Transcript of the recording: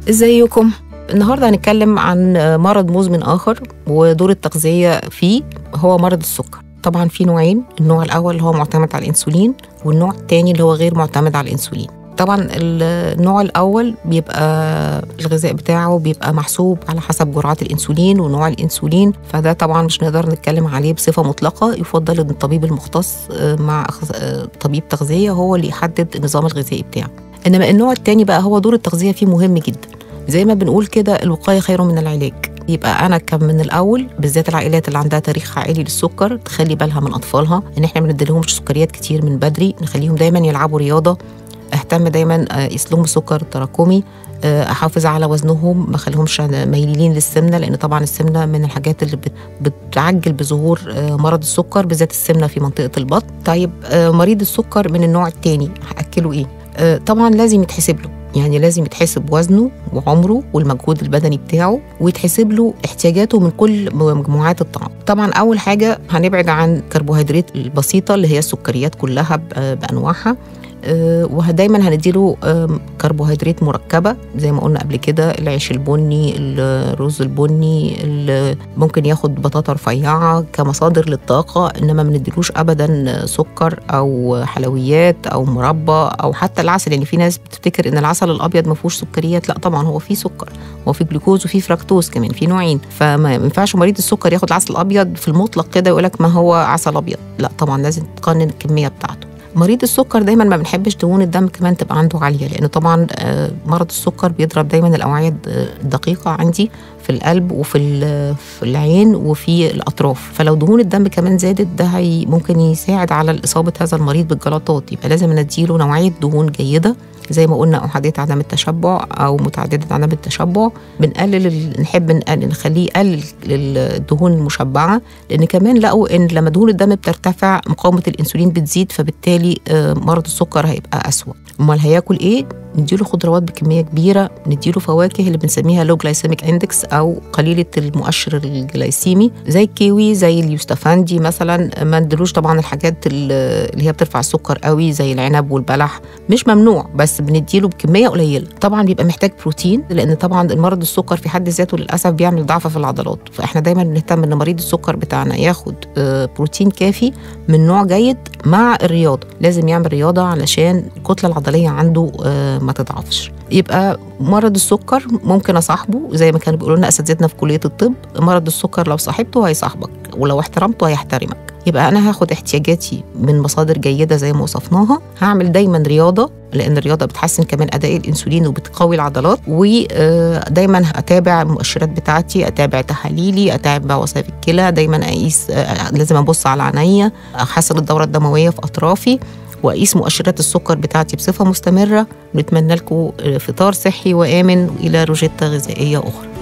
ازيكم النهارده هنتكلم عن مرض مزمن اخر ودور التغذيه فيه هو مرض السكر طبعا في نوعين النوع الاول اللي هو معتمد على الانسولين والنوع الثاني اللي هو غير معتمد على الانسولين طبعا النوع الاول بيبقى الغذاء بتاعه بيبقى محسوب على حسب جرعات الانسولين ونوع الانسولين فده طبعا مش نقدر نتكلم عليه بصفه مطلقه يفضل ان الطبيب المختص مع طبيب تغذيه هو اللي يحدد النظام الغذائي بتاعه انما النوع الثاني بقى هو دور التغذيه فيه مهم جدا زي ما بنقول كده الوقايه خير من العلاج يبقى انا كم من الاول بالذات العائلات اللي عندها تاريخ عائلي للسكر تخلي بالها من اطفالها ان احنا ما نديلهمش سكريات كتير من بدري نخليهم دايما يلعبوا رياضه اهتم دايما اقيس لهم السكر التراكمي احافظ على وزنهم ما اخليهمش ميلين للسمنه لان طبعا السمنه من الحاجات اللي بتعجل بظهور مرض السكر بالذات السمنه في منطقه البطن طيب مريض السكر من النوع الثاني هاكله ايه طبعا لازم يتحسب له يعني لازم يتحسب وزنه وعمره والمجهود البدني بتاعه ويتحسب له احتياجاته من كل مجموعات الطعام طبعا اول حاجه هنبعد عن الكربوهيدرات البسيطه اللي هي السكريات كلها بانواعها ودايما هنديله كربوهيدرات مركبه زي ما قلنا قبل كده العيش البني الرز البني ممكن ياخد بطاطا رفيعه كمصادر للطاقه انما ما نديلوش ابدا سكر او حلويات او مربى او حتى العسل يعني في ناس بتفتكر ان العسل الابيض ما فيهوش سكريات لا طبعا هو فيه سكر هو فيه جلوكوز وفيه فركتوز كمان في نوعين فما ينفعش مريض السكر ياخد العسل الابيض في المطلق كده يقول لك ما هو عسل ابيض لا طبعا لازم تقنن الكميه بتاعته مريض السكر دايما ما بنحبش دهون الدم كمان تبقى عنده عاليه لانه طبعا مرض السكر بيضرب دايما الاوعيه الدقيقه عندي في القلب وفي في العين وفي الاطراف فلو دهون الدم كمان زادت ده هي ممكن يساعد على اصابه هذا المريض بالجلطات يبقى لازم نديله نوعيه دهون جيده زي ما قلنا احاديه عدم التشبع او متعدده عدم التشبع بنقلل نحب نقلل نخليه يقلل الدهون المشبعه لان كمان لقوا ان لما دهون الدم بترتفع مقاومه الانسولين بتزيد فبالتالي مرض السكر هيبقى اسوأ امال هياكل ايه نديله خضروات بكميه كبيره نديله فواكه اللي بنسميها لو جلايسيميك اندكس او قليله المؤشر الجلايسيمي زي الكيوي زي اليوستفندي مثلا ما نديلوش طبعا الحاجات اللي هي بترفع السكر قوي زي العنب والبلح مش ممنوع بس بنديله بكميه قليله طبعا بيبقى محتاج بروتين لان طبعا المرض السكر في حد ذاته للاسف بيعمل ضعف في العضلات فاحنا دايما بنهتم ان مريض السكر بتاعنا ياخد بروتين كافي من نوع جيد مع الرياضه لازم يعمل رياضه علشان الكتله العضليه عنده ما تضعفش يبقى مرض السكر ممكن اصاحبه زي ما كانوا بيقولوا لنا اساتذتنا في كليه الطب مرض السكر لو صاحبته هيصاحبك ولو احترمته هيحترمك يبقى انا هاخد احتياجاتي من مصادر جيده زي ما وصفناها هعمل دايما رياضه لان الرياضه بتحسن كمان اداء الانسولين وبتقوي العضلات ودايما اتابع المؤشرات بتاعتي اتابع تحاليلي اتابع وظائف الكلى دايما اقيس لازم ابص على عينيا احسن الدوره الدمويه في اطرافي واقيس مؤشرات السكر بتاعتي بصفه مستمره ونتمنى لكم فطار صحي وامن الى روجيتا غذائيه اخرى